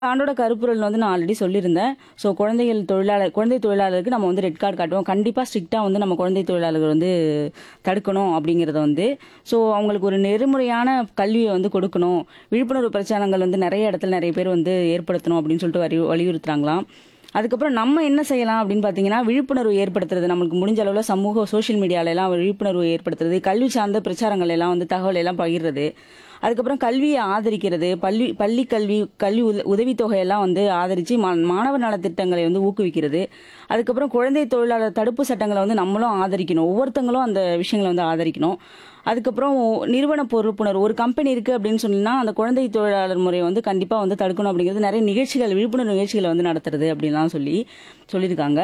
ஆண்டோட கருப்பொருள் வந்து நான் ஆல்ரெடி சொல்லியிருந்தேன் ஸோ குழந்தைகள் தொழிலாளர் குழந்தை தொழிலாளருக்கு நம்ம வந்து ரெட் கார்டு காட்டுவோம் கண்டிப்பாக ஸ்ட்ரிக்டாக வந்து நம்ம குழந்தை தொழிலாளர்கள் வந்து தடுக்கணும் அப்படிங்கிறத வந்து ஸோ அவங்களுக்கு ஒரு நெறிமுறையான கல்வியை வந்து கொடுக்கணும் விழிப்புணர்வு பிரச்சாரங்கள் வந்து நிறைய இடத்துல நிறைய பேர் வந்து ஏற்படுத்தணும் அப்படின்னு சொல்லிட்டு வரி வலியுறுத்துறாங்களாம் அதுக்கப்புறம் நம்ம என்ன செய்யலாம் அப்படின்னு பார்த்தீங்கன்னா விழிப்புணர்வு ஏற்படுத்துறது நம்மளுக்கு முடிஞ்ச அளவில் சமூக சோஷியல் மீடியால எல்லாம் விழிப்புணர்வு ஏற்படுத்துறது கல்வி சார்ந்த பிரச்சாரங்கள் எல்லாம் வந்து தகவல் எல்லாம் பகிர்றது அதுக்கப்புறம் கல்வியை ஆதரிக்கிறது பள்ளி பள்ளி கல்வி கல்வி உத உதவித்தொகையெல்லாம் வந்து ஆதரித்து மா மாணவர் நலத்திட்டங்களை வந்து ஊக்குவிக்கிறது அதுக்கப்புறம் குழந்தை தொழிலாளர் தடுப்பு சட்டங்களை வந்து நம்மளும் ஆதரிக்கணும் ஒவ்வொருத்தங்களும் அந்த விஷயங்களை வந்து ஆதரிக்கணும் அதுக்கப்புறம் நிறுவன பொறுப்புணர்வு ஒரு கம்பெனி இருக்குது அப்படின்னு சொன்னீங்கன்னா அந்த குழந்தை தொழிலாளர் முறையை வந்து கண்டிப்பாக வந்து தடுக்கணும் அப்படிங்கிறது நிறைய நிகழ்ச்சிகள் விழிப்புணர்வு நிகழ்ச்சிகளை வந்து நடத்துறது அப்படின்லாம் சொல்லி சொல்லியிருக்காங்க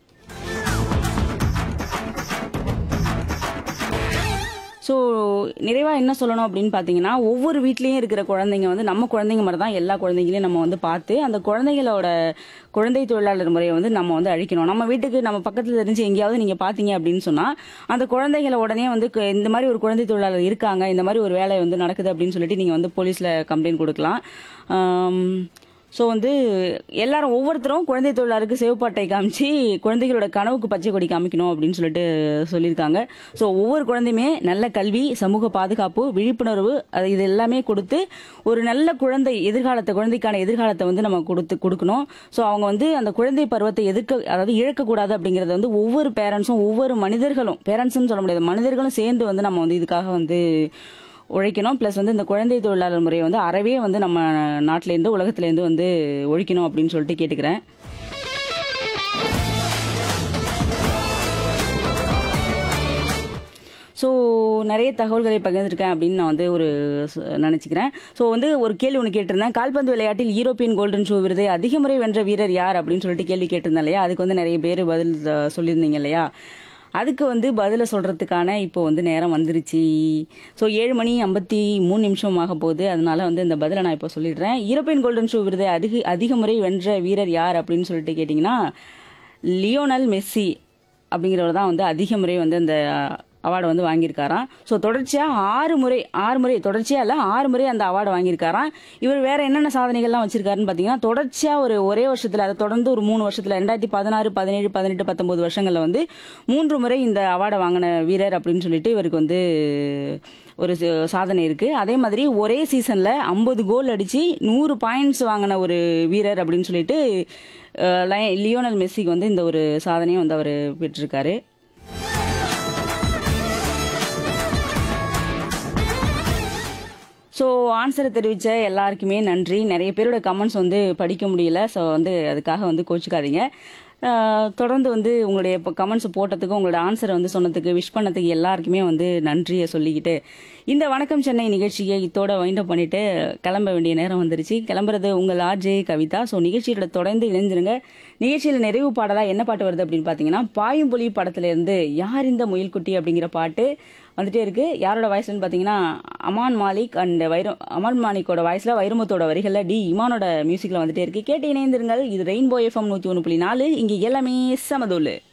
ஸோ நிறைவாக என்ன சொல்லணும் அப்படின்னு பார்த்தீங்கன்னா ஒவ்வொரு வீட்லேயும் இருக்கிற குழந்தைங்க வந்து நம்ம குழந்தைங்க மாதிரி தான் எல்லா குழந்தைங்களையும் நம்ம வந்து பார்த்து அந்த குழந்தைகளோட குழந்தை தொழிலாளர் முறையை வந்து நம்ம வந்து அழிக்கணும் நம்ம வீட்டுக்கு நம்ம பக்கத்தில் தெரிஞ்சு எங்கேயாவது நீங்கள் பார்த்தீங்க அப்படின்னு சொன்னால் அந்த குழந்தைகளை உடனே வந்து கு- இந்த மாதிரி ஒரு குழந்தை தொழிலாளர் இருக்காங்க இந்த மாதிரி ஒரு வேலை வந்து நடக்குது அப்படின்னு சொல்லிட்டு நீங்கள் வந்து போலீஸில் கம்ப்ளைண்ட் கொடுக்கலாம் ஆம், ஸோ வந்து எல்லாரும் ஒவ்வொருத்தரும் குழந்தை தொழிலாளருக்கு சிவப்பாட்டை காமிச்சு குழந்தைகளோட கனவுக்கு பச்சை கொடி காமிக்கணும் அப்படின்னு சொல்லிட்டு சொல்லியிருக்காங்க ஸோ ஒவ்வொரு குழந்தையுமே நல்ல கல்வி சமூக பாதுகாப்பு விழிப்புணர்வு அது இது எல்லாமே கொடுத்து ஒரு நல்ல குழந்தை எதிர்காலத்தை குழந்தைக்கான எதிர்காலத்தை வந்து நம்ம கொடுத்து கொடுக்கணும் ஸோ அவங்க வந்து அந்த குழந்தை பருவத்தை எதிர்க்க அதாவது இழக்கக்கூடாது அப்படிங்கிறத வந்து ஒவ்வொரு பேரண்ட்ஸும் ஒவ்வொரு மனிதர்களும் பேரண்ட்ஸ்னு சொல்ல முடியாது மனிதர்களும் சேர்ந்து வந்து நம்ம வந்து இதுக்காக வந்து உழைக்கணும் ப்ளஸ் வந்து இந்த குழந்தை தொழிலாளர் முறையை வந்து அறவே வந்து நம்ம நாட்டிலேருந்து உலகத்துலேருந்து வந்து ஒழிக்கணும் அப்படின்னு சொல்லிட்டு கேட்டுக்கிறேன் ஸோ நிறைய தகவல்களை பகிர்ந்திருக்கேன் அப்படின்னு நான் வந்து ஒரு ச- நினைச்சுக்கிறேன் ஸோ வந்து ஒரு கேள்வி ஒன்று கேட்டிருந்தேன் கால்பந்து விளையாட்டில் யூரோப்பியன் கோல்டன் ஷூ விருதை அதிக முறை வென்ற வீரர் யார் அப்படின்னு சொல்லிட்டு கேள்வி கேட்டிருந்தேன் இல்லையா அதுக்கு வந்து நிறைய பேர் பதில் அஹ், சொல்லியிருந்தீங்க இல்லையா அதுக்கு வந்து பதிலை சொல்கிறதுக்கான இப்போ வந்து நேரம் வந்துருச்சு ஸோ ஏழு மணி ஐம்பத்தி மூணு நிமிஷம் ஆக போகுது அதனால வந்து இந்த பதிலை நான் இப்போ சொல்லிடுறேன் யூரோப்பியன் கோல்டன் ஷூ விருதை அதிக அதிக முறை வென்ற வீரர் யார் அப்படின்னு சொல்லிட்டு கேட்டிங்கன்னா லியோனல் மெஸ்ஸி அப்படிங்கிறவர் தான் வந்து அதிக முறை வந்து அந்த அவார்டை வந்து வாங்கியிருக்காராம் ஸோ தொடர்ச்சியாக ஆறு முறை ஆறு முறை தொடர்ச்சியாக இல்லை ஆறு முறை அந்த அவார்டை வாங்கியிருக்காராம் இவர் வேற என்னென்ன சாதனைகள்லாம் வச்சிருக்காருன்னு பார்த்தீங்கன்னா தொடர்ச்சியாக ஒரு ஒரே வருஷத்தில் அதை தொடர்ந்து ஒரு மூணு வருஷத்தில் ரெண்டாயிரத்தி பதினாறு பதினேழு பதினெட்டு பத்தொன்பது வருஷங்களில் வந்து மூன்று முறை இந்த அவார்டை வாங்கின வீரர் அப்படின்னு சொல்லிட்டு இவருக்கு வந்து ஒரு ச- சாதனை இருக்கு அதே மாதிரி ஒரே சீசன்ல ஐம்பது கோல் அடிச்சு நூறு பாயிண்ட்ஸ் வாங்கின ஒரு வீரர் அப்படின்னு சொல்லிட்டு அஹ், லய- லியோனல் மெஸ்ஸிக்கு வந்து இந்த ஒரு சாதனையை வந்து அவர் பெற்றிருக்காரு ஸோ ஆன்சரை தெரிவித்த எல்லாருக்குமே நன்றி நிறைய பேரோட கமெண்ட்ஸ் வந்து படிக்க முடியல ஸோ வந்து அதுக்காக வந்து கோச்சிக்காதீங்க ஆஹ் தொடர்ந்து வந்து உங்களுடைய இப்போ கமெண்ட்ஸ் போட்டதுக்கு உங்களோட ஆன்சரை வந்து சொன்னதுக்கு விஷ் பண்ணதுக்கு எல்லாருக்குமே வந்து நன்றியை சொல்லிக்கிட்டு இந்த வணக்கம் சென்னை நிகழ்ச்சியை இத்தோட வைண்ட் அப் பண்ணிட்டு கிளம்ப வேண்டிய நேரம் வந்துருச்சு கிளம்புறது உங்கள் ஆர்ஜே கவிதா ஸோ நிகழ்ச்சியோட தொடர்ந்து இணைஞ்சிருங்க நிகழ்ச்சியில் நிறைவு பாடலாக என்ன பாட்டு வருது அப்படின்னு பார்த்தீங்கன்னா பாயும் புலி படத்துல இருந்து யார் இந்த முயல்குட்டி அப்படிங்கிற பாட்டு வந்துட்டே இருக்கு யாரோட வாய்ஸ்லன்னு பார்த்தீங்கன்னா அமான் மாலிக் அண்ட் வைர அமான் மாலிக்கோட வாய்ஸ்ல வைரமுத்தோட வரிகளில் டி இமானோட மியூசிக்ல வந்துட்டே இருக்கு கேட்டு இணைந்திருங்கள் இது ரெயின்போ எஃப்எம் நூற்றி ஒன்று புள்ளி நாலு இங்கே எல்லாமே சமதூள்